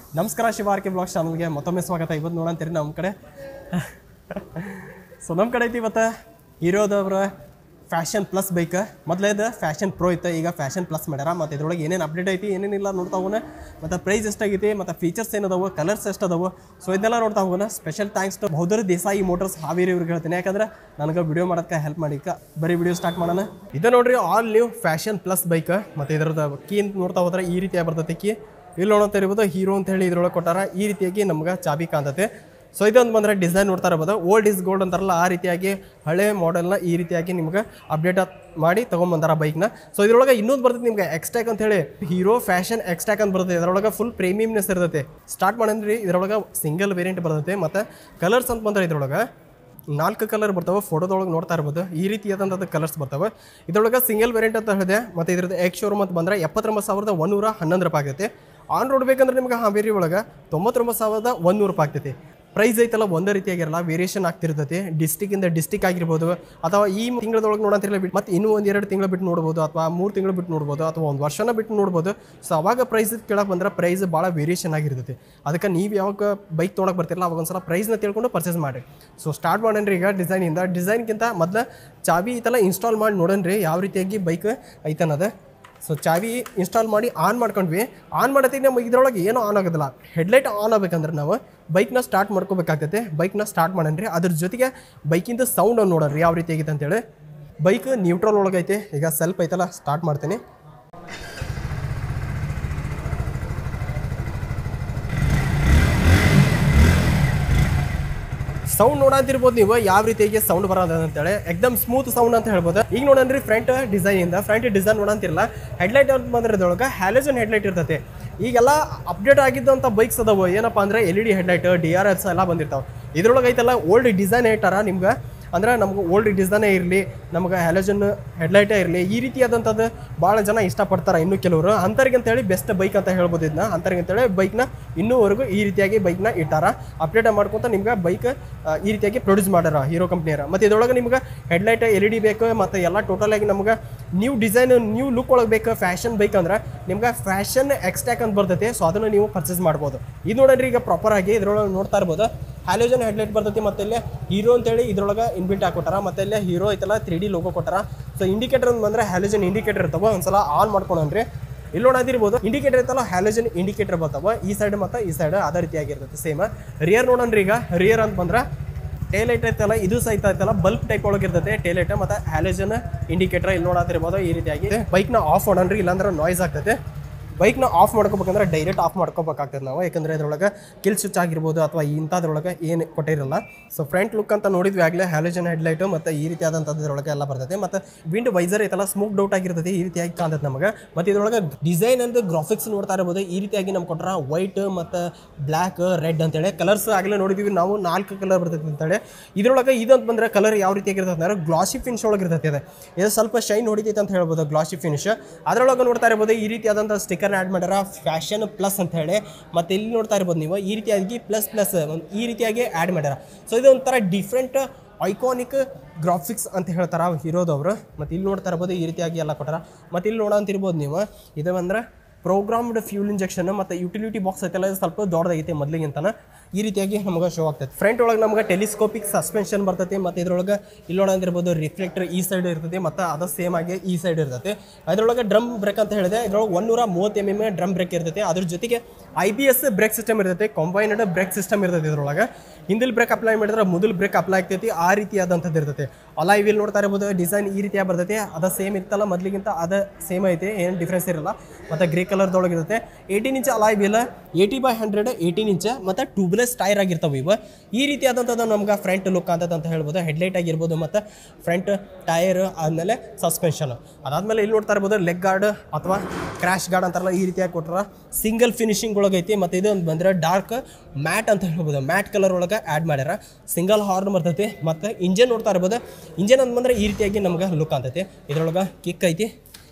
ನಮಸ್ಕಾರ ಶಿವಾರ್ಕೆ ಬ್ಲಾಗ್ ಚಾನಲ್ಗೆ ಮತ್ತೊಮ್ಮೆ ಸ್ವಾಗತ ಇವತ್ತು ನೋಡಂತೀರಿ ನಮ್ಮ ಕಡೆ ಸೊ ನಮ್ಮ ಕಡೆ ಐತಿ ಇವತ್ತು ಹೀರೋದವ್ರ ಫ್ಯಾಷನ್ ಪ್ಲಸ್ ಬೈಕ್ ಮೊದಲೇದು ಫ್ಯಾಷನ್ ಪ್ರೋ ಇತ್ತು ಈಗ ಫ್ಯಾಷನ್ ಪ್ಲಸ್ ಮಾಡ್ಯಾರ ಮತ್ತು ಇದ್ರೊಳಗೆ ಏನೇನು ಅಪ್ಡೇಟ್ ಐತಿ ಏನೇನಿಲ್ಲ ನೋಡ್ತಾ ಹೋಗೋಣ ಮತ್ತು ಪ್ರೈಸ್ ಎಷ್ಟಾಗೈತಿ ಮತ್ತು ಫೀಚರ್ಸ್ ಏನದಾವು ಕಲರ್ಸ್ ಎಷ್ಟು ಅದಾವು ಸೊ ಇದನ್ನೆಲ್ಲ ನೋಡ್ತಾ ಹೋಗೋಣ ಸ್ಪೆಷಲ್ ಥ್ಯಾಂಕ್ಸ್ ಟು ಬೌದ್ಧರ ದೇಸಾಯಿ ಮೋಟರ್ಸ್ ಹಾವೇರಿ ಇವ್ರಿಗೆ ಹೇಳ್ತೀನಿ ಯಾಕಂದ್ರೆ ನನಗೆ ವಿಡಿಯೋ ಮಾಡೋದಕ್ಕೆ ಹೆಲ್ಪ್ ಮಾಡಿಕ ಬರೀ ವಿಡಿಯೋ ಸ್ಟಾರ್ಟ್ ಮಾಡೋಣ ಇದು ನೋಡ್ರಿ all new Passion Plus bike ಮತ್ತು ಇದ್ರದ್ದು ಕೀ ಅಂತ ನೋಡ್ತಾ ಹೋದ್ರೆ ಈ ರೀತಿಯಾಗಿ ಬರ್ತೈತಿ ಕೀ ಇಲ್ಲಿ ನೋಡ್ತಾ ಇರ್ಬೋದು ಹೀರೋ ಅಂತ ಹೇಳಿ ಇದ್ರೊಳಗೆ ಕೊಟ್ಟಾರ ಈ ರೀತಿಯಾಗಿ ನಮ್ಗೆ ಚಾಬಿ ಕಾಣ್ತತೆ ಸೊ ಇದೊಂದು ಬಂದರೆ ಡಿಸೈನ್ ನೋಡ್ತಾ ಇರ್ಬೋದು ಓಲ್ಡ್ ಇಸ್ ಗೋಲ್ಡ್ ಅಂತಾರಲ್ಲ ಆ ರೀತಿಯಾಗಿ ಹಳೆ ಮಾಡೆಲ್ನ ಈ ರೀತಿಯಾಗಿ ನಿಮ್ಗೆ ಅಪ್ಡೇಟ್ ಮಾಡಿ ತೊಗೊಂಬಂದಾರ ಬೈಕ್ನ ಸೊ ಇದ್ರೊಳಗೆ ಇನ್ನೊಂದು ಬರ್ತೈತೆ ನಿಮ್ಗೆ ಎಕ್ಸ್ಟ್ಯಾಕ್ ಅಂತ ಹೇಳಿ ಹೀರೋ ಫ್ಯಾಷನ್ ಎಕ್ಸ್ಟ್ಯಾಕ್ ಅಂತ ಬರ್ತೈತೆ ಇದ್ರೊಳಗೆ ಫುಲ್ ಪ್ರೀಮಿಯಮ್ನೆಸ್ ಇರ್ತೈತೆ ಸ್ಟಾರ್ಟ್ ಮಾಡಂದ್ರಿ ಇದ್ರೊಳಗೆ ಸಿಂಗಲ್ ವೇರಿಯಂಟ್ ಬರ್ತೈತೆ ಮತ್ತು ಕಲರ್ಸ್ ಅಂತ ಬಂದ್ರೆ ಇದ್ರೊಳಗೆ ನಾಲ್ಕು ಕಲರ್ ಬರ್ತಾವೆ ಫೋಟೋದೊಳಗೆ ನೋಡ್ತಾ ಇರ್ಬೋದು ಈ ರೀತಿಯಾದಂಥದ್ದು ಕಲರ್ಸ್ ಬರ್ತಾವೆ ಇದ್ರೊಳಗೆ ಸಿಂಗಲ್ ವೇರಿಯಂಟ್ ಅಂತ ಹೇಳಿದೆ ಮತ್ತು ಇದ್ರದ್ದು ಎಕ್ಸ್ ಶೋರೂಮ್ ಅಂತ ಬಂದರೆ ಎಪ್ಪತ್ತೊಂಬತ್ತು ಸಾವಿರದ ಒಂದೂರ ಹನ್ನೊಂದು ರೂಪಾಯಿ ಆಗೈತೆ ಆನ್ ರೋಡ್ ಬೇಕಂದ್ರೆ ನಿಮ್ಗೆ ಹಾವೇರಿ ಒಳಗೆ ತೊಂಬತ್ತೊಂಬತ್ತು ಸಾವಿರದ ಒಂದೂರು ರೂಪಾಯಿ ಆಗ್ತೈತಿ ಪ್ರೈಸ್ ಐತಲ್ಲ ಒಂದೇ ರೀತಿಯಾಗಿರಲ್ಲ ವೇರಿಯೇಷನ್ ಆಗ್ತಿರ್ತೈತಿ ಡಿಸ್ಟಿಕ್ಕಿಂದ ಡಿಸ್ಟಿಕ್ ಆಗಿರ್ಬೋದು ಅಥವಾ ಈ ತಿಂಗಳದೊಳಗೆ ನೋಡಂತಿರಲ್ಲ ಬಿಟ್ಟು ಮತ್ತೆ ಇನ್ನೂ ಒಂದು ಎರಡು ತಿಂಗಳು ಬಿಟ್ಟು ನೋಡ್ಬೋದು ಅಥವಾ ಮೂರು ತಿಂಗಳು ಬಿಟ್ಟು ನೋಡ್ಬೋದು ಅಥವಾ ಒಂದು ವರ್ಷನ ಬಿಟ್ಟು ನೋಡ್ಬೋದು ಸೊ ಅವಾಗ ಪ್ರೈಸ್ ಕೇಳಕ್ಕೆ ಬಂದ್ರೆ ಪ್ರೈಸ್ ಭಾಳ ವೇರಿಯೇಷನ್ ಆಗಿರ್ತೈತಿ ಅದಕ್ಕೆ ನೀವು ಯಾವಾಗ ಬೈಕ್ ತೊಗೊಳಕ್ಕೆ ಬರ್ತಿರಲ್ಲ ಅವಾಗ ಒಂದ್ಸಲ ಪ್ರೈಸ್ನ ತಿಳ್ಕೊಂಡು ಪರ್ಚೇಸ್ ಮಾಡಿ ಸೊ ಸ್ಟಾರ್ಟ್ ಮಾಡೋಣ್ರಿ ಈಗ ಡಿಸೈನಿಂದ ಡಿಸೈನ್ಗಿಂತ ಮೊದಲು ಚಾವಿ ಐತಲ್ಲ ಇನ್ಸ್ಟಾಲ್ ಮಾಡಿ ನೋಡೋಣ್ರಿ ಯಾವ ರೀತಿಯಾಗಿ ಬೈಕ್ ಐತನದ ಸೊ ಚಾವಿ ಇನ್ಸ್ಟಾಲ್ ಮಾಡಿ ಆನ್ ಮಾಡ್ಕೊಂಡ್ವಿ ಆನ್ ಮಾಡತ್ತೀವಿ ನಮಗೆ ಇದ್ರೊಳಗೆ ಏನೂ ಆನ್ ಆಗೋದಿಲ್ಲ ಹೆಡ್ಲೈಟ್ ಆನ್ ಆಗ್ಬೇಕಂದ್ರೆ ನಾವು ಬೈಕ್ನ ಸ್ಟಾರ್ಟ್ ಮಾಡ್ಕೋಬೇಕಾಗ್ತೈತೆ ಬೈಕ್ನ ಸ್ಟಾರ್ಟ್ ಮಾಡನ್ರಿ ಅದ್ರ ಜೊತೆಗೆ ಬೈಕಿಂದ ಸೌಂಡ್ ನೋಡೋರಿ ಯಾವ ರೀತಿ ಆಗೈತೆ ಅಂತೇಳಿ ಬೈಕ್ ನ್ಯೂಟ್ರಲ್ ಒಳಗೈತೆ ಈಗ ಸೆಲ್ಫ್ ಐತಲ್ಲ ಸ್ಟಾರ್ಟ್ ಮಾಡ್ತೀನಿ ಸೌಂಡ್ ನೋಡಂತಿರ್ಬೋದು ನೀವು ಯಾವ ರೀತಿಯಾಗಿ ಸೌಂಡ್ ಬರೋದು ಅಂತೇಳಿ ಎಕ್ದಮ್ ಸ್ಮೂತ್ ಸೌಂಡ್ ಅಂತ ಹೇಳ್ಬೋದು ಈಗ ನೋಡನ್ರಿ ಫ್ರಂಟ್ ಡಿಸೈನ್ ಇಂದ ಫ್ರಂಟ್ ಡಿಸೈನ್ ನೋಡಂತಿರಲ್ಲ ಹೆಡ್ಲೈಟ್ ಅಂತ ಬಂದ್ರೆ ಇದ್ರೊಳಗೆ ಹ್ಯಾಲೋಜನ್ ಹೆಡ್ಲೈಟ್ ಇರ್ತೈತೆ ಈಗೆಲ್ಲ ಅಪ್ಡೇಟ್ ಆಗಿದ್ದಂಥ ಬೈಕ್ಸ್ ಅದಾವು ಏನಪ್ಪ ಅಂದ್ರೆ L E D headlight D R S ಎಲ್ಲ ಬಂದಿರ್ತಾವೆ ಇದ್ರೊಳಗೆ ಐತಲ್ಲ ಓಲ್ಡ್ ಡಿಸೈನ್ ಇಟ್ಟಾರ ನಿಮ್ಗೆ ಅಂದ್ರೆ ನಮ್ಗೆ ಓಲ್ಡ್ ಡಿಸೈನೇ ಇರಲಿ ನಮ್ಗೆ ಹ್ಯಾಲೋಜನ್ ಹೆಡ್ಲೈಟೇ ಇರಲಿ ಈ ರೀತಿಯಾದಂಥದ್ದು ಭಾಳ ಜನ ಇಷ್ಟಪಡ್ತಾರೆ ಇನ್ನು ಕೆಲವರು ಅಂಥವ್ರಿಗೆ ಅಂತೇಳಿ ಬೆಸ್ಟ್ ಬೈಕ್ ಅಂತ ಹೇಳ್ಬೋದು ಇದನ್ನ ಅಂಥವ್ರಿಗೆ ಅಂತೇಳಿ ಬೈಕ್ನ ಇನ್ನೂವರೆಗೂ ಈ ರೀತಿಯಾಗಿ ಬೈಕ್ನ ಇಟ್ಟಾರ ಅಪ್ಡೇಟ್ ಮಾಡ್ಕೊತ ನಿಮ್ಗೆ ಬೈಕ್ ಈ ರೀತಿಯಾಗಿ ಪ್ರೊಡ್ಯೂಸ್ ಮಾಡ್ಯಾರ ಹೀರೋ ಕಂಪ್ನಿಯರ ಮತ್ತು ಇದ್ರೊಳಗೆ ನಿಮ್ಗೆ ಹೆಡ್ಲೈಟ್ ಎಲ್ ಇ ಡಿ ಬೇಕು ಮತ್ತು ಎಲ್ಲ ಟೋಟಲ್ ಆಗಿ ನಮ್ಗೆ ನ್ಯೂ ಡಿಸೈನ್ ನ್ಯೂ ಲುಕ್ ಒಳಗೆ ಬೇಕು ಫ್ಯಾಷನ್ ಬೈಕ್ ಅಂದ್ರೆ ನಿಮ್ಗೆ ಫ್ಯಾಷನ್ ಎಕ್ಸ್ಟ್ಯಾಕ್ ಅಂತ ಬರ್ತೈತೆ ಸೊ ಅದನ್ನು ನೀವು ಪರ್ಚೇಸ್ ಮಾಡ್ಬೋದು ಇದು ನೋಡ್ರಿ ಈಗ ಪ್ರಾಪರ್ ಆಗಿ ಇದ್ರೊಳಗೆ ನೋಡ್ತಾ ಇರ್ಬೋದು ಹ್ಯಾಲೋಜನ್ ಹೆಡ್ಲೈಟ್ ಬರ್ತೈತಿ ಮತ್ತೆ ಇಲ್ಲಿ ಹೀರೋ ಅಂತೇಳಿ ಇದ್ರೊಳಗೆ ಇನ್ಬಿಲ್ಟ್ ಹಾಕೊಟ್ಟಾರ ಮತ್ತೆ ಇಲ್ಲಿ ಹೀರೋ ಐತಲ್ಲ ತ್ರೀ ಡಿ ಲೋಗೋ ಕೊಟ್ಟಾರ ಸೊ ಇಂಡಿಕೇಟರ್ ಅಂತ ಬಂದ್ರೆ ಹ್ಯಾಲೋಜನ್ ಇಂಡಿಕೇಟರ್ ಇರ್ತಾವ ಒಂದ್ಸಲ ಆನ್ ಮಾಡ್ಕೊಂಡ್ರಿ ಇಲ್ಲಿ ನೋಡೋದಿರ್ಬೋದು ಇಂಡಿಕೇಟರ್ ಐತಲ್ಲ ಹ್ಯಾಲೋಜನ್ ಇಂಡಿಕೇಟರ್ ಬರ್ತಾವ ಈ ಸೈಡ್ ಮತ್ತು ಈ ಸೈಡ್ ಅದೇ ರೀತಿಯಾಗಿರ್ತೈತೆ ಸೇಮ್ ರಿಯರ್ ನೋಡೋಣ್ರಿ ಈಗ ರಿಯರ್ ಅಂತ ಬಂದ್ರೆ ಟೇಲ್ ಲೈಟ್ ಐತಲ್ಲ ಇದು ಸಹಿತ ಐತಲ್ಲ ಬಲ್ಬ್ ಟೈಪ್ ಒಳಗೆ ಇರ್ತೈತೆ ಟೇಲ್ ಲೈಟ್ ಮತ್ತು ಹ್ಯಾಲೋಜನ್ ಇಂಡಿಕೇಟರ್ ಇಲ್ಲಿ ನೋಡತ್ತಿರ್ಬೋದು ಈ ರೀತಿಯಾಗಿ ಬೈಕ್ನ ಆಫ್ ಮಾಡೋಣ್ರಿ ಇಲ್ಲಾಂದ್ರೆ ನಾಯ್ಸ್ ಆಗ್ತೈತೆ ಬೈಕ್ನ ಆಫ್ ಮಾಡ್ಕೋಬೇಕಂದ್ರೆ ಡೈರೆಕ್ಟ್ ಆಫ್ ಮಾಡ್ಕೋಬೇಕಾಗ್ತದೆ ನಾವು ಯಾಕಂದರೆ ಇದ್ರೊಳಗೆ ಕಿಲ್ ಸ್ವಿಚ್ ಆಗಿರ್ಬೋದು ಅಥವಾ ಇಂಥದ್ರೊಳಗೆ ಏನು ಕೊಟ್ಟಿರಲ್ಲ ಸೊ ಫ್ರಂಟ್ ಲುಕ್ ಅಂತ ನೋಡಿದ್ವಿ ಆಗಲೇ ಹ್ಯಾಲೋಜನ್ ಹೆಡ್ಲೈಟು ಮತ್ತು ಈ ರೀತಿಯಾದಂಥದ್ದು ಇದ್ರೊಳಗೆ ಎಲ್ಲ ಬರ್ತೈತೆ ಮತ್ತು ವಿಂಡ್ ವೈಸರ್ ಐತಲ್ಲ ಸ್ಮೋಕ್ ಡೌಟ್ ಆಗಿರ್ತೈತಿ ಈ ರೀತಿಯಾಗಿ ಕಾಣ್ತೈತೆ ನಮಗೆ ಮತ್ತು ಇದ್ರೊಳಗೆ ಡಿಸೈನ್ ಅಂಡ್ ಗ್ರಾಫಿಕ್ಸ್ ನೋಡ್ತಾ ಇರ್ಬೋದು ಈ ರೀತಿಯಾಗಿ ನಮ್ಗೆ ಕೊಟ್ಟರ ವೈಟ್ ಮತ್ತು ಬ್ಲ್ಯಾಕ್ ರೆಡ್ ಅಂತೇಳಿ ಕಲರ್ಸ್ ಆಗಲೇ ನೋಡಿದ್ವಿ ನಾವು ನಾಲ್ಕು ಕಲರ್ ಬರ್ತೈತೆ ಅಂತೇಳಿ ಇದ್ರೊಳಗೆ ಇದಂತ ಬಂದರೆ ಕಲರ್ ಯಾವ ರೀತಿಯಾಗಿರ್ತದೆ ಅಂದ್ರೆ ಗ್ಲಾಸಿ ಫಿನಿಶ್ ಒಳಗೆ ಇರ್ತೈತೆ ಇದು ಇದು ಸ್ವಲ್ಪ ಶೈನ್ ಹೊಡಿತೈತೆ ಅಂತ ಹೇಳ್ಬೋದು ಗ್ಲಾಸಿ ಫಿನಿಶ್ ಅದರೊಳಗೆ ನೋಡ್ತಾ ಇರ್ಬೋದು ಈ ರೀತಿಯಾದಂಥ ಸ್ಟಿಕ್ಕರ್ ಆ್ಯಡ್ ಮಾಡ್ಯಾರ ಫ್ಯಾಷನ್ ಪ್ಲಸ್ ಅಂತ ಹೇಳಿ ಮತ್ತು ಇಲ್ಲಿ ನೋಡ್ತಾ ಇರ್ಬೋದು ನೀವು ಈ ರೀತಿಯಾಗಿ ಪ್ಲಸ್ ಪ್ಲಸ್ ಈ ರೀತಿಯಾಗಿ ಆ್ಯಡ್ ಮಾಡ್ಯಾರ ಸೊ ಇದು ಒಂಥರ ಡಿಫ್ರೆಂಟ್ ಐಕಾನಿಕ್ ಗ್ರಾಫಿಕ್ಸ್ ಅಂತ ಹೇಳ್ತಾರೆ ಹೀರೋದವರು ಮತ್ತು ಇಲ್ಲಿ ನೋಡ್ತಾ ಇರ್ಬೋದು ಈ ರೀತಿಯಾಗಿ ಎಲ್ಲ ಕೊಟ್ಟಾರ ಮತ್ತು ಇಲ್ಲಿ ನೋಡಂತಿರ್ಬೋದು ನೀವು ಇದು ಅಂದ್ರೆ ಪ್ರೋಗ್ರಾಮ್ಡ್ ಫ್ಯೂಲ್ ಇಂಜೆಕ್ಷನ್ ಮತ್ತು ಯುಟಿಲಿಟಿ ಬಾಕ್ಸ್ ಐತಲ್ಲ ಇದು ಸ್ವಲ್ಪ ದೊಡ್ಡದಾಗೈತೆ ಮೊದಲಿಗಿಂತನ ಈ ರೀತಿಯಾಗಿ ನಮಗೆ ಶೋ ಆಗ್ತೈತೆ ಫ್ರಂಟ್ ಒಳಗೆ ನಮ್ಗೆ ಟೆಲಿಸ್ಕೋಪಿಕ್ ಸಸ್ಪೆನ್ಷನ್ ಬರ್ತೈತಿ ಮತ್ತು ಇದ್ರೊಳಗೆ ಇಲ್ಲಿ ನೋಡಂದಿರ್ಬೋದು ರಿಫ್ಲೆಕ್ಟರ್ ಈ ಸೈಡ್ ಇರ್ತೈತಿ ಮತ್ತು ಅದು ಸೇಮ್ ಆಗಿ ಈ ಸೈಡ್ ಇರ್ತೈತಿ ಅದರೊಳಗೆ ಡ್ರಮ್ ಬ್ರೇಕ್ ಅಂತ ಹೇಳಿದೆ ಇದ್ರೊಳಗೆ ಒನ್ನೂರ ಮೂವತ್ತು ಎಮ್ ಎಮ್ ಡ್ರಮ್ ಬ್ರೇಕ್ ಇರ್ತೈತಿ ಅದ್ರ ಜೊತೆಗೆ I B S brake system ಇರ್ತೈತಿ ಕಂಬೈನ್ಡ್ ಬ್ರೇಕ್ ಸಿಸ್ಟಮ್ ಇರ್ತೈತಿ ಇದ್ರೊಳಗೆ ಹಿಂದಿಲ್ ಬ್ರೇಕ್ ಅಪ್ಲೈ ಮಾಡಿದ್ರೆ ಮೊದಲು ಬ್ರೇಕ್ ಅಪ್ಲೈ ಆಗ್ತೈತಿ ಆ ರೀತಿಯಾದಂಥದ್ದು ಇರ್ತೈತಿ ಅಲಾಯ್ ವೀಲ್ ನೋಡ್ತಾ ಇರ್ಬೋದು ಡಿಸೈನ್ ಈ ರೀತಿಯಾಗಿ ಬರ್ತೈತಿ ಅದು ಸೇಮ್ ಇರ್ತಲ್ಲ ಮೊದಲಿಗಿಂತ ಅದು ಸೇಮ್ ಐತಿ ಏನು ಡಿಫ್ರೆನ್ಸ್ ಇರಲ್ಲ ಮತ್ತು ಗ್ರೇ ಕಲರ್ದೊಳಗೆ ಇರುತ್ತೆ eighteen inch alloy wheel eighty by hundred eighteen inch ಮತ್ತು ಟ್ಯೂಬ್ಲೆಸ್ ಟೈರ್ ಆಗಿರ್ತಾವೆ ಇವು ಈ ರೀತಿಯಾದಂಥದ್ದು ನಮ್ಗೆ ಫ್ರಂಟ್ ಲುಕ್ ಅಂತದ ಅಂತ ಹೇಳ್ಬೋದು ಹೆಡ್ಲೈಟ್ ಆಗಿರ್ಬೋದು ಮತ್ತು ಫ್ರಂಟ್ ಟೈರ್ ಆದಮೇಲೆ ಸಸ್ಪೆನ್ಷನ್ ಅದಾದಮೇಲೆ ಇಲ್ಲಿ ನೋಡ್ತಾ ಇರ್ಬೋದು ಲೆಗ್ ಗಾರ್ಡ್ ಅಥವಾ ಕ್ರ್ಯಾಶ್ ಗಾರ್ಡ್ ಅಂತಾರಲ್ಲ ಈ ರೀತಿಯಾಗಿ ಕೊಟ್ಟರ ಸಿಂಗಲ್ ಫಿನಿಶಿಂಗ್ ಒಳಗೆ ಐತಿ ಮತ್ತು ಇದು ಒಂದು ಬಂದರೆ ಡಾರ್ಕ್ ಮ್ಯಾಟ್ ಅಂತ ಹೇಳ್ಬೋದು ಮ್ಯಾಟ್ ಕಲರ್ ಒಳಗೆ ಆ್ಯಡ್ ಮಾಡ್ಯಾರ ಸಿಂಗಲ್ ಹಾರ್ನ್ ಬರ್ತೈತಿ ಮತ್ತು ಇಂಜನ್ ನೋಡ್ತಾ ಇರ್ಬೋದು ಇಂಜನ್ ಅಂತ ಬಂದರೆ ಈ ರೀತಿಯಾಗಿ ನಮ್ಗೆ ಲುಕ್ ಅಂತೈತಿ ಇದ್ರೊಳಗೆ ಕಿಕ್ ಐತಿ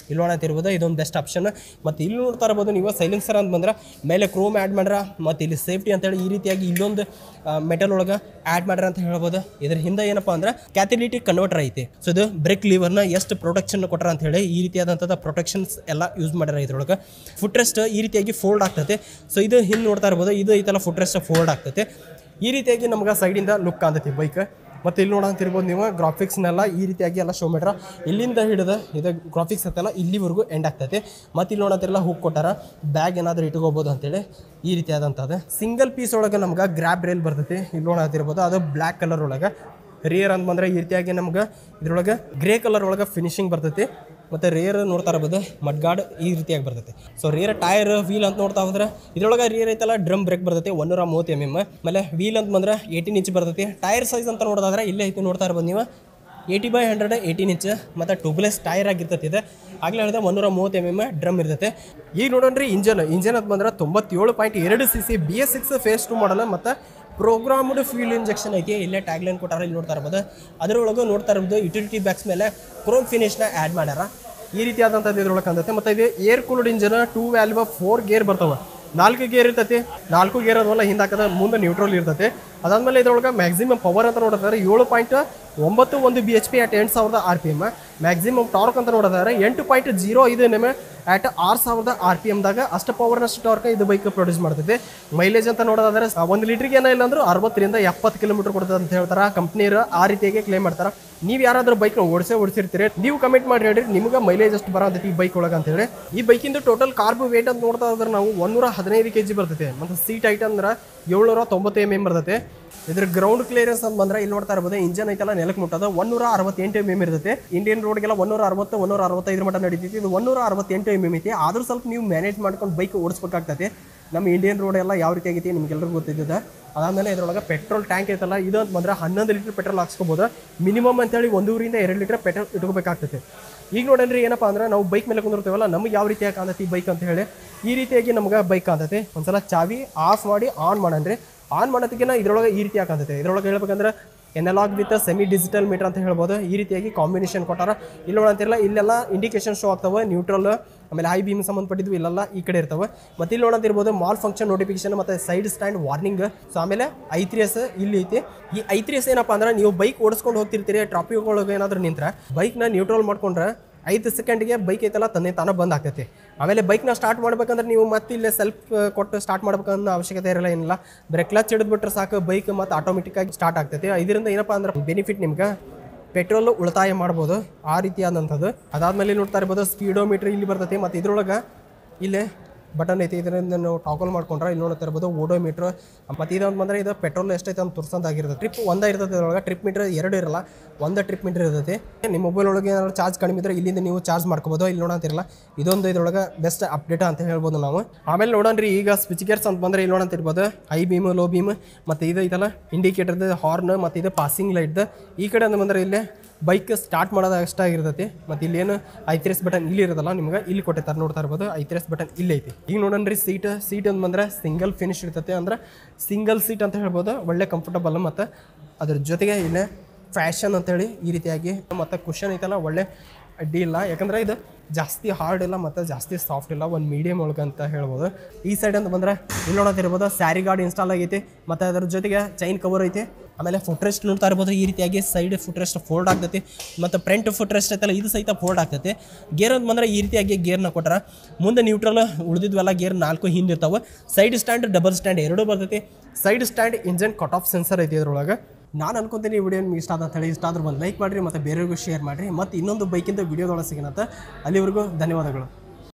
ಇಲ್ಲಿ ನೋಡತ್ತಿರ್ಬೋದು ಇದೊಂದು ಬೆಸ್ಟ್ ಆಪ್ಷನ್ ಮತ್ತು ಇಲ್ಲಿ ನೋಡ್ತಾ ಇರ್ಬೋದು ನೀವು ಸೈಲೆನ್ಸರ್ ಅಂತ ಬಂದ್ರೆ ಮೇಲೆ ಕ್ರೋಮ್ ಆ್ಯಡ್ ಮಾಡ್ರ ಮತ್ತು ಇಲ್ಲಿ ಸೇಫ್ಟಿ ಅಂತೇಳಿ ಈ ರೀತಿಯಾಗಿ ಇಲ್ಲೊಂದು ಮೆಟಲ್ ಒಳಗೆ ಆ್ಯಡ್ ಮಾಡ್ರ ಅಂತ ಹೇಳ್ಬೋದು ಇದ್ರ ಹಿಂದೆ ಏನಪ್ಪ ಅಂದ್ರೆ ಕ್ಯಾಥಲಿಟಿಕ್ ಕನ್ವರ್ಟರ್ ಐತಿ ಸೊ ಇದು ಬ್ರೇಕ್ ಲೀವರ್ನ ಎಷ್ಟು ಪ್ರೊಟೆಕ್ಷನ್ ಕೊಟ್ಟಾರ ಅಂತ ಹೇಳಿ ಈ ರೀತಿಯಾದಂಥದ್ದು ಪ್ರೊಟೆಕ್ಷನ್ಸ್ ಎಲ್ಲ ಯೂಸ್ ಮಾಡ್ಯಾರ ಇದ್ರೊಳಗೆ ಫುಟ್ ರೆಸ್ಟ್ ಈ ರೀತಿಯಾಗಿ ಫೋಲ್ಡ್ ಆಗ್ತೈತೆ ಸೊ ಇದು ಹಿಂದೆ ನೋಡ್ತಾ ಇರ್ಬೋದು ಇದು ಐತಲ್ಲ ಫುಟ್ ರೆಸ್ಟ್ ಫೋಲ್ಡ್ ಆಗ್ತೈತೆ ಈ ರೀತಿಯಾಗಿ ನಮ್ಗೆ ಸೈಡಿಂದ ಲುಕ್ ಕಾಣ್ತೈತಿ ಬೈಕ್ ಮತ್ತು ಇಲ್ಲಿ ನೋಡಂತಿರ್ಬೋದು ನೀವು ಗ್ರಾಫಿಕ್ಸ್ನೆಲ್ಲ ಈ ರೀತಿಯಾಗಿ ಎಲ್ಲ ಶೋ ಮಾಡ್ಯಾರ ಇಲ್ಲಿಂದ ಹಿಡಿದು ಇದು ಗ್ರಾಫಿಕ್ಸ್ ಅಂತಲ್ಲ ಇಲ್ಲಿವರೆಗೂ ಎಂಡ್ ಆಗ್ತೈತೆ ಮತ್ತು ಇಲ್ಲಿ ನೋಡಂತಿರಲ್ಲ ಹುಕ್ ಕೊಟ್ಟಾರ ಬ್ಯಾಗ್ ಏನಾದರೂ ಇಟ್ಕೋಬೋದು ಅಂತೇಳಿ ಈ ರೀತಿಯಾದಂಥದ್ದು ಸಿಂಗಲ್ ಪೀಸ್ ಒಳಗೆ ನಮ್ಗೆ ಗ್ರ್ಯಾಬ್ ರೇಲ್ ಬರ್ತೈತಿ ಇಲ್ಲಿ ನೋಡತ್ತಿರ್ಬೋದು ಅದು ಬ್ಲ್ಯಾಕ್ ಕಲರ್ ಒಳಗೆ ರಿಯರ್ ಅಂತ ಬಂದ್ರೆ ಈ ರೀತಿಯಾಗಿ ನಮ್ಗೆ ಇದ್ರೊಳಗೆ ಗ್ರೇ ಕಲರ್ ಒಳಗೆ ಫಿನಿಶಿಂಗ್ ಬರ್ತೈತಿ ಮತ್ತು ರೇರ್ ನೋಡ್ತಾ ಇರ್ಬೋದು ಮಡ್ಗಾಡ್ ಈ ರೀತಿಯಾಗಿ ಬರ್ತೈತೆ ಸೊ ರೇರ್ ಟೈರ್ ವೀಲ್ ಅಂತ ನೋಡ್ತಾ ಹೋದ್ರೆ ಇದ್ರೊಳಗೆ ರೇರ್ ಐತಲ್ಲ ಡ್ರಮ್ ಬ್ರೇಕ್ ಬರ್ತೈತೆ ಒನ್ನೂರ ಮೂವತ್ತು ಎಮ್ ಎಮ್ ಆಮೇಲೆ ವೀಲ್ ಅಂತ ಬಂದ್ರೆ ಏಯ್ಟೀನ್ ಇಂಚ್ ಬರ್ತೈತಿ ಟೈರ್ ಸೈಜ್ ಅಂತ ನೋಡೋದಾದ್ರೆ ಇಲ್ಲೇ ಐತಿ ನೋಡ್ತಾ ಇರ್ಬೋದು ನೀವು eighty by hundred eighteen inch ಮತ್ತು ಟ್ಯೂಬ್ಲೆಸ್ ಟೈರ್ ಆಗಿರ್ತೈತಿ ಇದು ಆಗಲೇ ಹೇಳಿದೆ ಒನ್ನೂರ ಮೂವತ್ತು ಎಮ್ ಎಮ್ ಡ್ರಮ್ ಇರ್ತೈತೆ ಈಗ ನೋಡೋಣ್ರಿ ಇಂಜನ್ ಇಂಜನ್ ಅಂತ ಬಂದ್ರೆ ತೊಂಬತ್ತೇಳು ಪಾಯಿಂಟ್ ಎರಡು C C B S six phase two model ಮತ್ತು ಪ್ರೋಗ್ರಾಮ್ಡ್ ಫ್ಯೂಲ್ ಇಂಜೆಕ್ಷನ್ ಐತಿ ಇಲ್ಲೇ ಟ್ಯಾಗ್ಲೈನ್ ಕೊಟ್ಟಾರ ಇಲ್ಲಿ ನೋಡ್ತಾ ಇರ್ಬೋದು ಅದರೊಳಗೆ ನೋಡ್ತಾ ಇರ್ಬೋದು ಯುಟಿಲಿಟಿ ಬ್ಯಾಗ್ಸ್ ಮೇಲೆ ಕ್ರೋಮ್ ಫಿನಿಶ್ನ ಆ್ಯಡ್ ಮಾಡ್ಯಾರ ಈ ರೀತಿಯಾದಂಥದ್ದು ಇದ್ರೊಳಗೆ ಕಾಣ್ತೈತೆ ಮತ್ತು ಇದು air cooled engine two valve four gear ಬರ್ತಾವೆ ನಾಲ್ಕು ಗೇರ್ ಇರ್ತೈತಿ ನಾಲ್ಕು ಗೇರ್ ಅದವಲ್ಲ ಹಿಂದೆ ಹಾಕದ ಮುಂದೆ ನ್ಯೂಟ್ರಲ್ ಇರ್ತೈತಿ ಅದಾದ್ಮೇಲೆ ಇದ್ರೊಳಗೆ ಮ್ಯಾಕ್ಸಿಮಮ್ ಪವರ್ ಅಂತ ನೋಡಿದ್ರೆ ಏಳು ಪಾಯಿಂಟ್ ಒಂಬತ್ತು ಒಂದು ಬಿ ಎಚ್ ಪಿ ಅಟ್ ಎಂಟು ಸಾವಿರದ R P M maximum torque ಅಂತ ನೋಡಿದ್ರೆ ಎಂಟು ಪಾಯಿಂಟ್ ಜೀರೋ ಐದು ನಿಮ್ಮ ಅಟ್ ಆರು ಸಾವಿರದ ಆರ್ ಪಿ ಎಮ್ದಾಗ ಅಷ್ಟು ಪವರ್ನಷ್ಟು ಟಾರ್ಕ್ ಇದು ಬೈಕ್ ಪ್ರೊಡ್ಯೂಸ್ ಮಾಡ್ತೈತೆ ಮೈಲೇಜ್ ಅಂತ ನೋಡೋದಾದ್ರೆ ಒಂದು ಲೀಟ್ರಿಗೆ ಏನೋ ಇಲ್ಲ ಅಂದ್ರೆ ಅರವತ್ತರಿಂದ ಎಪ್ಪತ್ತು ಕಿಲೋಮೀಟರ್ ಕೊಡ್ತದೆ ಅಂತ ಹೇಳ್ತಾರೆ ಕಂಪ್ನಿಯರು ಆ ರೀತಿಯಾಗಿ ಕ್ಲೇಮ್ ಮಾಡ್ತಾರೆ ನೀವು ಯಾರಾದ್ರೂ ಬೈಕ್ನ ಓಡಿಸೇ ಓಡಿಸಿರ್ತೀರಿ ನೀವು ಕಮೆಂಟ್ ಮಾಡಿ ಹೇಳ್ರಿ ನಿಮ್ಗೆ ಮೈಲೇಜ್ ಎಷ್ಟು ಬರತೈತಿ ಈ ಬೈಕ್ ಒಳಗೆ ಅಂತ ಹೇಳಿ ಈ ಬೈಕಿಂದು ಟೋಟಲ್ ಕಾರ್ಬ್ ವೇಟ್ ಅಂತ ನೋಡ್ತಾ ಹೋದ್ರೆ ನಾವು ಒಂದೂರ ಹದಿನೈದು ಕೆ ಜಿ ಬರ್ತೈತೆ ಮತ್ತು ಸೀಟ್ ಐಟ್ ಅಂದ್ರೆ ಏಳ್ನೂರ ತೊಂಬತ್ತು ಎಮ್ ಎಮ್ ಬರ್ತೈತೆ ಇದ್ರ ಗ್ರೌಂಡ್ ಕ್ಲಿಯರೆನ್ಸ್ ಅಂತ ಬಂದ್ರೆ ಇಲ್ಲಿ ನೋಡ್ತಾ ಇರ್ಬೋದು ಇಂಜನ್ ಐತಲ್ಲ ನೆಲಕ್ಕೆ ಮುಟ್ಟದ ಒನ್ನೂರ ಅರವತ್ತೆಂಟು ಎಮ್ ಎಮ್ ಇರ್ತೈತೆ ಇಂಡಿಯನ್ ರೋಡ್ಗೆಲ್ಲ ಒನ್ನೂರ ಅರವತ್ತು ಒನ್ನೂರ ಅರವತ್ತೈದರ ಮಟ್ಟ ನಡೀತೈತಿ ಇದು ಒನ್ನೂರ ಅರವತ್ತೆಂಟು ಎಮ್ ಎಮ್ ಐತಿ ಆದ್ರೂ ಸ್ವಲ್ಪ ನೀವು ಮ್ಯಾನೇಜ್ ಮಾಡ್ಕೊಂಡು ಬೈಕ್ ಓಡಿಸ್ಬೇಕಾಗ್ತೈತಿ ನಮ್ಮ ಇಂಡಿಯನ್ ರೋಡ್ ಎಲ್ಲ ಯಾವ ರೀತಿ ಆಗೈತಿ ನಿಮ್ಗೆಲ್ಲರಿಗೂ ಗೊತ್ತಿದ್ದದ ಅದಾದಮೇಲೆ ಇದ್ರೊಳಗೆ ಪೆಟ್ರೋಲ್ ಟ್ಯಾಂಕ್ ಐತಲ್ಲ ಇದು ಅಂತ ಬಂದ್ರೆ ಹನ್ನೊಂದು ಲೀಟರ್ ಪೆಟ್ರೋಲ್ ಹಾಕ್ಸ್ಕೋಬೋದು ಮಿನಿಮಮ್ ಅಂತೇಳಿ ಒಂದೂರಿಂದ ಎರಡು ಲೀಟರ್ ಪೆಟ್ರೋಲ್ ಇಟ್ಕೋಬೇಕಾಗ್ತೈತೆ ಈಗ ನೋಡನ್ರಿ ಏನಪ್ಪ ಅಂದ್ರೆ ನಾವು ಬೈಕ್ ಮೇಲೆ ಕುಂದಿರ್ತೀವಲ್ಲ ನಮ್ಗೆ ಯಾವ ರೀತಿಯಾಗಿ ಕಾಣತೈತಿ ಬೈಕ್ ಅಂತ ಹೇಳಿ ಈ ರೀತಿಯಾಗಿ ನಮ್ಗೆ ಬೈಕ್ ಕಾಣ್ತೈತಿ ಒಂದ್ಸಲ ಚಾವಿ ಆಫ್ ಮಾಡಿ ಆನ್ ಮಾಡನ್ರಿ ಆನ್ ಮಾಡೋದಕ್ಕಿಂತ ಇದ್ರೊಳಗೆ ಈ ರೀತಿ ಕಾಣ್ತೈತೆ ಇದ್ರೊಳಗೆ ಹೇಳ್ಬೇಕಂದ್ರೆ analogue with semi digital meter ಅಂತ ಹೇಳ್ಬೋದು ಈ ರೀತಿಯಾಗಿ ಕಾಂಬಿನೇಷನ್ ಕೊಟ್ಟಾರ ಇಲ್ಲಿ ನೋಡಂತಿರಲ್ಲ ಇಲ್ಲೆಲ್ಲ ಇಂಡಿಕೇಶನ್ ಶೋ ಆಗ್ತವೆ ನ್ಯೂಟ್ರಲ್ ಆಮೇಲೆ ಹೈ ಬೀಮ್ ಸಂಬಂಧಪಟ್ಟಿದ್ವು ಇಲ್ಲೆಲ್ಲ ಈ ಕಡೆ ಇರ್ತವೆ ಮತ್ತು ಇಲ್ಲಿ ನೋಡಂತಿರ್ಬೋದು ಮಾಲ್ ಫಂಕ್ಷನ್ ನೋಟಿಫಿಕೇಶನ್ ಮತ್ತು ಸೈಡ್ ಸ್ಟ್ಯಾಂಡ್ ವಾರ್ನಿಂಗ್ ಸೊ ಆಮೇಲೆ ಐ ತ್ರೀ ಎಸ್ ಇಲ್ಲಿ ಐತಿ ಈ ಐ ತ್ರೀ ಎಸ್ ಏನಪ್ಪ ಅಂದ್ರೆ ನೀವು ಬೈಕ್ ಓಡಿಸ್ಕೊಂಡು ಹೋಗ್ತಿರ್ತೀರಿ ಟ್ರಾಫಿಕ್ ಒಳಗೆ ಏನಾದರೂ ನಿಂತ್ರೆ ಬೈಕ್ನ ನ್ಯೂಟ್ರಲ್ ಮಾಡ್ಕೊಂಡ್ರೆ ಐದು ಸೆಕೆಂಡ್ಗೆ ಬೈಕ್ ಐತಲ್ಲ ತಂದೆ ತಾನೇ ಬಂದ್ ಆಗ್ತೈತಿ ಆಮೇಲೆ ಬೈಕ್ನ ಸ್ಟಾರ್ಟ್ ಮಾಡ್ಬೇಕಂದ್ರೆ ನೀವು ಮತ್ತೆ ಇಲ್ಲೇ ಸೆಲ್ಫ್ ಕೊಟ್ಟು ಸ್ಟಾರ್ಟ್ ಮಾಡ್ಬೇಕನ್ನೋ ಅವಶ್ಯಕತೆ ಇರಲ್ಲ ಏನಿಲ್ಲ ಬರೀ ಕ್ಲಚ್ ಹಿಡಿದ್ಬಿಟ್ರೆ ಸಾಕು ಬೈಕ್ ಮತ್ತು ಆಟೋಮೆಟಿಕ್ ಆಗಿ ಸ್ಟಾರ್ಟ್ ಆಗ್ತೈತಿ ಇದರಿಂದ ಏನಪ್ಪ ಅಂದ್ರೆ ಬೆನಿಫಿಟ್ ನಿಮ್ಗೆ ಪೆಟ್ರೋಲ್ ಉಳಿತಾಯ ಮಾಡ್ಬೋದು ಆ ರೀತಿಯಾದಂಥದ್ದು ಅದಾದ್ಮೇಲೆ ಇಲ್ಲಿ ನೋಡ್ತಾ ಇರ್ಬೋದು ಸ್ಪೀಡೋಮೀಟರ್ ಇಲ್ಲಿ ಬರ್ತೈತಿ ಮತ್ತು ಇದ್ರೊಳಗೆ ಇಲ್ಲೇ ಬಟನ್ ಐತಿ ಇದರಿಂದ ನಾವು ಟಾಕಲ್ ಮಾಡ್ಕೊಂಡ್ರೆ ಇಲ್ಲಿ ನೋಡ್ತಾ ಇರ್ಬೋದು ಓಡೋಮೀಟ್ರ್ ಮತ್ತು ಇದೊಂದು ಬಂದರೆ ಇದು ಪೆಟ್ರೋಲ್ ಎಷ್ಟೈತೆ ಅಂತ ತೋರ್ಸಂತಾಗಿರ್ತದೆ ಟ್ರಿಪ್ ಒಂದೇ ಇರ್ತದೆ ಇದ್ರೊಳಗೆ ಟ್ರಿಪ್ ಮೀಟರ್ ಎರಡು ಇರಲ್ಲ ಒಂದು ಟ್ರಿಪ್ ಮೀಟರ್ ಇರ್ತೈತಿ ನಿಮ್ಮ ಮೊಬೈಲ್ ಒಳಗೆ ಏನಾದ್ರು ಚಾರ್ಜ್ ಕಡಿಮೆ ಇದ್ರೆ ಇಲ್ಲಿಂದ ನೀವು ಚಾರ್ಜ್ ಮಾಡ್ಕೋಬೋದು ಇಲ್ಲಿ ನೋಡಂತಿರಲ್ಲ ಇದೊಂದು ಇದ್ರೊಳಗೆ ಬೆಸ್ಟ್ ಅಪ್ಡೇಟ್ ಅಂತ ಹೇಳ್ಬೋದು ನಾವು ಆಮೇಲೆ ನೋಡೋಣ್ರಿ ಈಗ ಸ್ವಿಚ್ ಗೇರ್ಸ್ ಅಂತ ಬಂದರೆ ಇಲ್ಲಿ ನೋಡಂತಿರ್ಬೋದು ಹೈ ಬೀಮ್ ಲೋ ಬೀಮ್ ಮತ್ತು ಇದು ಐತಲ್ಲ ಇಂಡಿಕೇಟರ್ದು ಹಾರ್ನ್ ಮತ್ತು ಇದು ಪಾಸಿಂಗ್ ಲೈಟ್ದು ಈ ಕಡೆ ಅಂತ ಬಂದರೆ ಇಲ್ಲಿ ಬೈಕ್ ಸ್ಟಾರ್ಟ್ ಮಾಡೋದು ಅಷ್ಟ ಆಗಿರ್ತೈತಿ ಮತ್ತು ಇಲ್ಲೇನು ಐತ್ರೆಸ್ ಬಟನ್ ಇಲ್ಲಿ ಇರೋದಲ್ಲ ನಿಮ್ಗೆ ಇಲ್ಲಿ ಕೊಟ್ಟಿರ್ತಾರೆ ನೋಡ್ತಾ ಇರ್ಬೋದು ಐತ್ರೆಸ್ ಬಟನ್ ಇಲ್ಲಿ ಐತಿ ಈಗ ನೋಡೋಣ್ರಿ ಸೀಟ್ ಸೀಟ್ ಅಂತ ಬಂದ್ರೆ ಸಿಂಗಲ್ ಫಿನಿಶ್ ಇರ್ತೈತೆ ಅಂದ್ರೆ ಸಿಂಗಲ್ ಸೀಟ್ ಅಂತ ಹೇಳ್ಬೋದು ಒಳ್ಳೆ ಕಂಫರ್ಟಬಲ್ ಮತ್ತು ಅದ್ರ ಜೊತೆಗೆ ಇಲ್ಲೇ ಫ್ಯಾಷನ್ ಅಂತೇಳಿ ಈ ರೀತಿಯಾಗಿ ಮತ್ತು ಕುಷನ್ ಐತಲ್ಲ ಒಳ್ಳೆ ಅಡ್ಡಿ ಇಲ್ಲ ಯಾಕಂದ್ರೆ ಇದು ಜಾಸ್ತಿ ಹಾರ್ಡ್ ಇಲ್ಲ ಮತ್ತು ಜಾಸ್ತಿ ಸಾಫ್ಟ್ ಇಲ್ಲ ಒಂದು ಮೀಡಿಯಮ್ ಒಳಗೆ ಅಂತ ಹೇಳ್ಬೋದು ಈ ಸೈಡ್ ಅಂತ ಬಂದರೆ ಇಲ್ಲಿ ನೋಡೋದಿರ್ಬೋದು ಸ್ಯಾರಿ ಗಾರ್ಡ್ ಇನ್ಸ್ಟಾಲ್ ಆಗೈತಿ ಮತ್ತು ಅದ್ರ ಜೊತೆಗೆ ಚೈನ್ ಕವರ್ ಐತಿ ಆಮೇಲೆ ಫುಟ್ರೆಸ್ಟ್ ನೋಡ್ತಾ ಇರ್ಬೋದು ಈ ರೀತಿಯಾಗಿ ಸೈಡ್ ಫುಟ್ರೆಸ್ಟ್ ಫೋಲ್ಡ್ ಆಗ್ತೈತಿ ಮತ್ತು ಫ್ರಂಟ್ ಫುಟ್ರೆಸ್ಟ್ ಐತಲ್ಲ ಇದು ಸಹಿತ ಫೋಲ್ಡ್ ಆಗ್ತೈತಿ ಗೇರ್ ಅಂತ ಬಂದ್ರೆ ಈ ರೀತಿಯಾಗಿ ಗೇರ್ನ ಕೊಟ್ಟಾರ ಮುಂದೆ ನ್ಯೂಟ್ರಲ್ ಉಳಿದಿದ್ವೆಲ್ಲ ಗೇರ್ ನಾಲ್ಕು ಹಿಂದೆ ಇರ್ತಾವೆ ಸೈಡ್ ಸ್ಟ್ಯಾಂಡ್ ಡಬಲ್ ಸ್ಟ್ಯಾಂಡ್ ಎರಡೂ ಬರ್ತೈತಿ side stand engine cut off sensor ಐತಿ ಇದ್ರೊಳಗೆ ನಾನು ಅನ್ಕೊಂತೀನಿ ಈ ವಿಡಿಯೋ ನಿಮ್ಗೆ ಇಷ್ಟ ಆದ ಅಂತ ಹೇಳಿ ಇಷ್ಟ ಆದ್ರೆ ಒಂದು ಲೈಕ್ ಮಾಡಿರಿ ಮತ್ತು ಬೇರೆಯವ್ರಿಗೂ ಶೇರ್ ಮಾಡಿರಿ ಮತ್ತು ಇನ್ನೊಂದು ಬೈಕಿಂದ ವಿಡಿಯೋದೊಳಗೆ ಸಿಗೋಣ ಅಂತ ಅಲ್ಲಿವರೆಗೂ ಧನ್ಯವಾದಗಳು